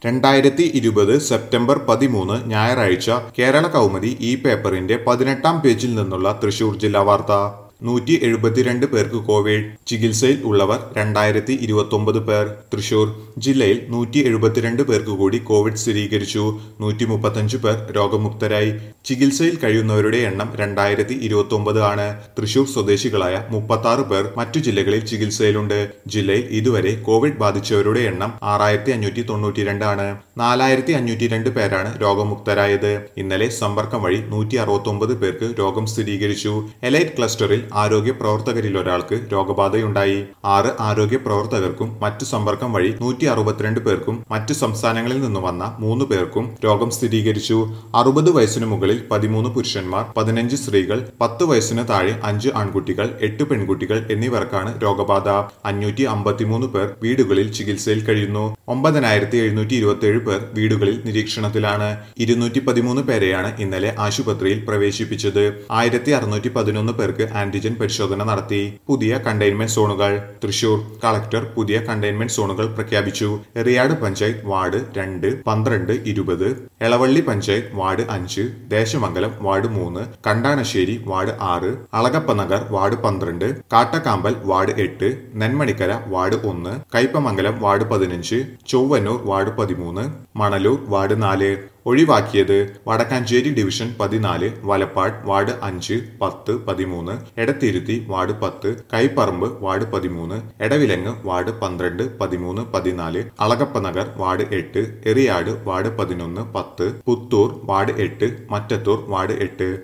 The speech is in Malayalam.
രണ്ടായിരത്തി ഇരുപത് സെപ്റ്റംബർ പതിമൂന്ന് ഞായറാഴ്ച കേരള കൗമുദി ഈ പേപ്പറിന്റെ പതിനെട്ടാം പേജിൽ നിന്നുള്ള തൃശൂർ ജില്ലാ വാർത്ത നൂറ്റി എഴുപത്തിരണ്ട് പേർക്ക് കോവിഡ് ചികിത്സയിൽ ഉള്ളവർ രണ്ടായിരത്തി ഇരുപത്തൊമ്പത് പേർ തൃശൂർ ജില്ലയിൽ നൂറ്റി എഴുപത്തിരണ്ട് പേർക്ക് കൂടി കോവിഡ് സ്ഥിരീകരിച്ചു നൂറ്റി മുപ്പത്തഞ്ച് പേർ രോഗമുക്തരായി ചികിത്സയിൽ കഴിയുന്നവരുടെ എണ്ണം രണ്ടായിരത്തി ഇരുപത്തൊമ്പത് ആണ് തൃശൂർ സ്വദേശികളായ മുപ്പത്തി പേർ മറ്റു ജില്ലകളിൽ ചികിത്സയിലുണ്ട് ജില്ലയിൽ ഇതുവരെ കോവിഡ് ബാധിച്ചവരുടെ എണ്ണം ആറായിരത്തി അഞ്ഞൂറ്റി തൊണ്ണൂറ്റിരണ്ടാണ് നാലായിരത്തി അഞ്ഞൂറ്റി രണ്ട് പേരാണ് രോഗമുക്തരായത് ഇന്നലെ സമ്പർക്കം വഴി നൂറ്റി അറുപത്തൊമ്പത് പേർക്ക് രോഗം സ്ഥിരീകരിച്ചു എലൈറ്റ് ക്ലസ്റ്ററിൽ ആരോഗ്യ പ്രവർത്തകരിൽ ഒരാൾക്ക് രോഗബാധയുണ്ടായി ആറ് ആരോഗ്യ പ്രവർത്തകർക്കും മറ്റു സമ്പർക്കം വഴി നൂറ്റി അറുപത്തിരണ്ട് പേർക്കും മറ്റു സംസ്ഥാനങ്ങളിൽ നിന്ന് വന്ന മൂന്ന് പേർക്കും രോഗം സ്ഥിരീകരിച്ചു അറുപത് വയസ്സിന് മുകളിൽ പതിമൂന്ന് പുരുഷന്മാർ പതിനഞ്ച് സ്ത്രീകൾ പത്ത് വയസ്സിന് താഴെ അഞ്ച് ആൺകുട്ടികൾ എട്ട് പെൺകുട്ടികൾ എന്നിവർക്കാണ് രോഗബാധ അഞ്ഞൂറ്റി അമ്പത്തിമൂന്ന് പേർ വീടുകളിൽ ചികിത്സയിൽ കഴിയുന്നു ഒമ്പതിനായിരത്തി എഴുന്നൂറ്റി ഇരുപത്തി പേർ വീടുകളിൽ നിരീക്ഷണത്തിലാണ് ഇരുന്നൂറ്റി പതിമൂന്ന് പേരെയാണ് ഇന്നലെ ആശുപത്രിയിൽ പ്രവേശിപ്പിച്ചത് ആയിരത്തി അറുന്നൂറ്റി പതിനൊന്ന് പേർക്ക് ആന്റിജൻ പരിശോധന നടത്തി പുതിയ കണ്ടെയ്ൻമെന്റ് സോണുകൾ തൃശൂർ കളക്ടർ പുതിയ കണ്ടെയ്ൻമെന്റ് സോണുകൾ പ്രഖ്യാപിച്ചു എറിയാട് പഞ്ചായത്ത് വാർഡ് രണ്ട് പന്ത്രണ്ട് ഇരുപത് എളവള്ളി പഞ്ചായത്ത് വാർഡ് അഞ്ച് ദേശമംഗലം വാർഡ് മൂന്ന് കണ്ടാണശ്ശേരി വാർഡ് ആറ് അളകപ്പനഗർ വാർഡ് പന്ത്രണ്ട് കാട്ടക്കാമ്പൽ വാർഡ് എട്ട് നെന്മണിക്കര വാർഡ് ഒന്ന് കയ്പമംഗലം വാർഡ് പതിനഞ്ച് ചൊവ്വന്നൂർ വാർഡ് പതിമൂന്ന് മണലൂർ വാർഡ് നാല് ഒഴിവാക്കിയത് വടക്കാഞ്ചേരി ഡിവിഷൻ പതിനാല് വലപ്പാട് വാർഡ് അഞ്ച് പത്ത് പതിമൂന്ന് എടത്തിരുത്തി വാർഡ് പത്ത് കൈപ്പറമ്പ് വാർഡ് പതിമൂന്ന് എടവിലങ്ങ് വാർഡ് പന്ത്രണ്ട് പതിമൂന്ന് പതിനാല് അളകപ്പനഗർ വാർഡ് എട്ട് എറിയാട് വാർഡ് പതിനൊന്ന് പത്ത് പുത്തൂർ വാർഡ് എട്ട് മറ്റത്തൂർ വാർഡ് എട്ട്